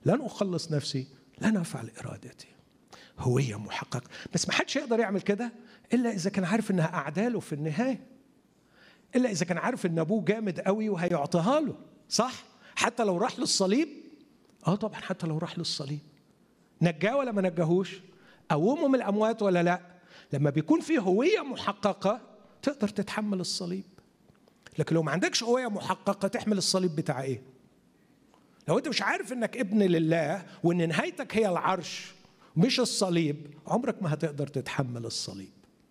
لن اخلص نفسي لن افعل ارادتي هويه محققه بس ما حدش يقدر يعمل كده الا اذا كان عارف انها اعداله في النهايه الا اذا كان عارف ان ابوه جامد قوي وهيعطيها له صح حتى لو راح للصليب اه طبعا حتى لو راح للصليب نجاه ولا ما نجاهوش قومه من الاموات ولا لا لما بيكون في هويه محققه تقدر تتحمل الصليب لكن لو ما عندكش هويه محققه تحمل الصليب بتاع ايه لو انت مش عارف انك ابن لله وان نهايتك هي العرش مش الصليب عمرك ما هتقدر تتحمل الصليب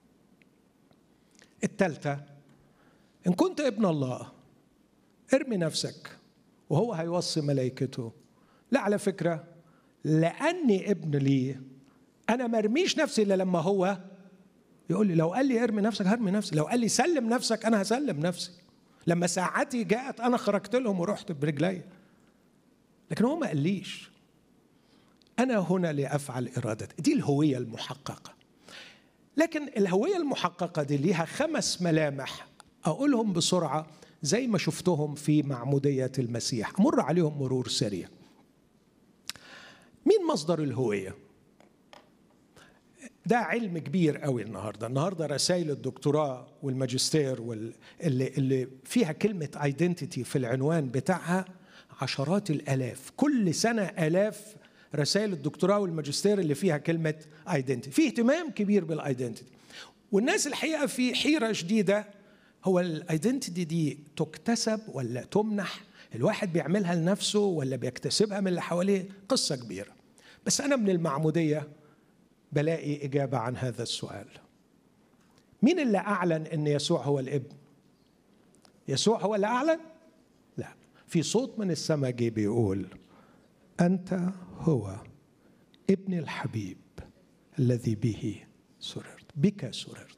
التالتة إن كنت ابن الله ارمي نفسك وهو هيوصي ملائكته لا على فكرة لأني ابن لي أنا ما ارميش نفسي إلا لما هو يقول لي لو قال لي ارمي نفسك هرمي نفسي لو قال لي سلم نفسك أنا هسلم نفسي لما ساعتي جاءت أنا خرجت لهم ورحت برجلي لكن هو ما قاليش أنا هنا لأفعل إرادتي دي الهوية المحققة لكن الهوية المحققة دي ليها خمس ملامح أقولهم بسرعة زي ما شفتهم في معمودية المسيح مر عليهم مرور سريع مين مصدر الهوية؟ ده علم كبير قوي النهارده، النهارده رسائل الدكتوراه والماجستير واللي اللي فيها كلمة ايدنتيتي في العنوان بتاعها عشرات الالاف، كل سنة الاف رسائل الدكتوراه والماجستير اللي فيها كلمة ايدنتيتي، في اهتمام كبير بالايدنتيتي. والناس الحقيقة في حيرة شديدة هو الايدنتيتي دي تكتسب ولا تمنح الواحد بيعملها لنفسه ولا بيكتسبها من اللي حواليه قصة كبيرة بس أنا من المعمودية بلاقي إجابة عن هذا السؤال مين اللي أعلن أن يسوع هو الابن يسوع هو اللي أعلن لا في صوت من السماء جه بيقول أنت هو ابن الحبيب الذي به سررت بك سررت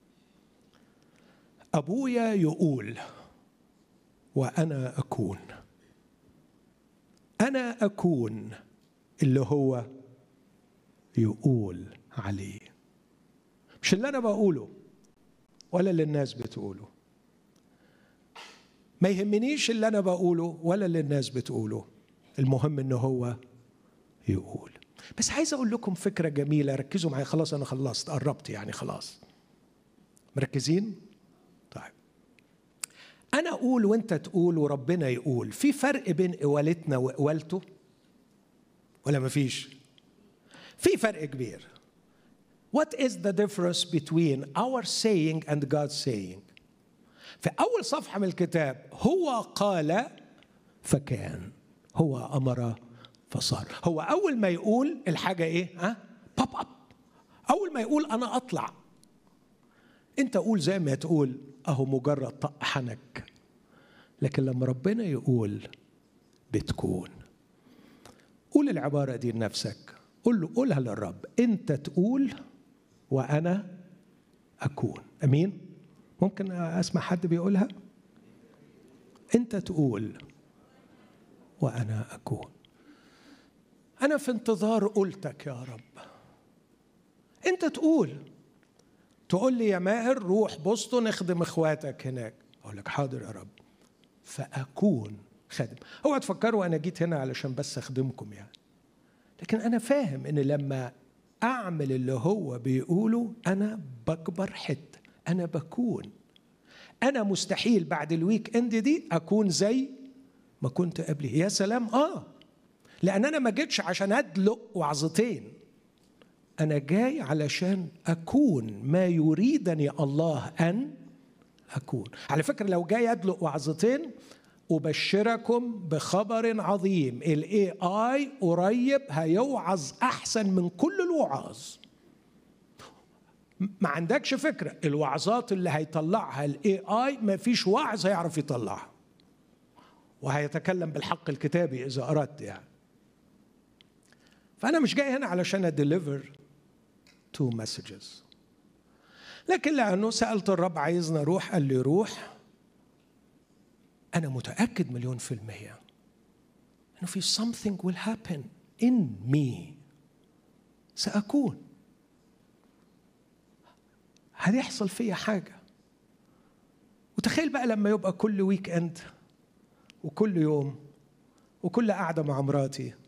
ابويا يقول وانا اكون انا اكون اللي هو يقول عليه مش اللي انا بقوله ولا اللي الناس بتقوله ما يهمنيش اللي انا بقوله ولا اللي الناس بتقوله المهم ان هو يقول بس عايز اقول لكم فكره جميله ركزوا معايا خلاص انا خلصت قربت يعني خلاص مركزين طيب انا اقول وانت تقول وربنا يقول في فرق بين قوالتنا وقوالته ولا مفيش في فرق كبير What is the difference between our saying and God's saying في أول صفحة من الكتاب هو قال فكان هو أمر فصار هو أول ما يقول الحاجة إيه ها باب أب أول ما يقول أنا أطلع أنت قول زي ما تقول أهو مجرد طق حنك لكن لما ربنا يقول بتكون قول العبارة دي لنفسك قول له قولها للرب أنت تقول وأنا أكون أمين ممكن أسمع حد بيقولها أنت تقول وأنا أكون أنا في انتظار قولتك يا رب أنت تقول تقول لي يا ماهر روح بوسطن اخدم اخواتك هناك اقول لك حاضر يا رب فاكون خادم اوعى تفكروا انا جيت هنا علشان بس اخدمكم يعني لكن انا فاهم ان لما اعمل اللي هو بيقوله انا بكبر حته انا بكون انا مستحيل بعد الويك اند دي اكون زي ما كنت قبلي يا سلام اه لان انا ما جيتش عشان ادلق وعظتين انا جاي علشان اكون ما يريدني الله ان اكون على فكره لو جاي ادلق وعظتين ابشركم بخبر عظيم الاي اي قريب هيوعظ احسن من كل الوعاظ ما عندكش فكره الوعظات اللي هيطلعها الاي اي ما فيش واعظ هيعرف يطلعها وهيتكلم بالحق الكتابي اذا اردت يعني فانا مش جاي هنا علشان اديليفر تو مسجز لكن لانه سالت الرب عايزنا اروح قال لي روح انا متاكد مليون في الميه انه في something will happen in me ساكون هيحصل فيا حاجه وتخيل بقى لما يبقى كل ويك اند وكل يوم وكل قعده مع مراتي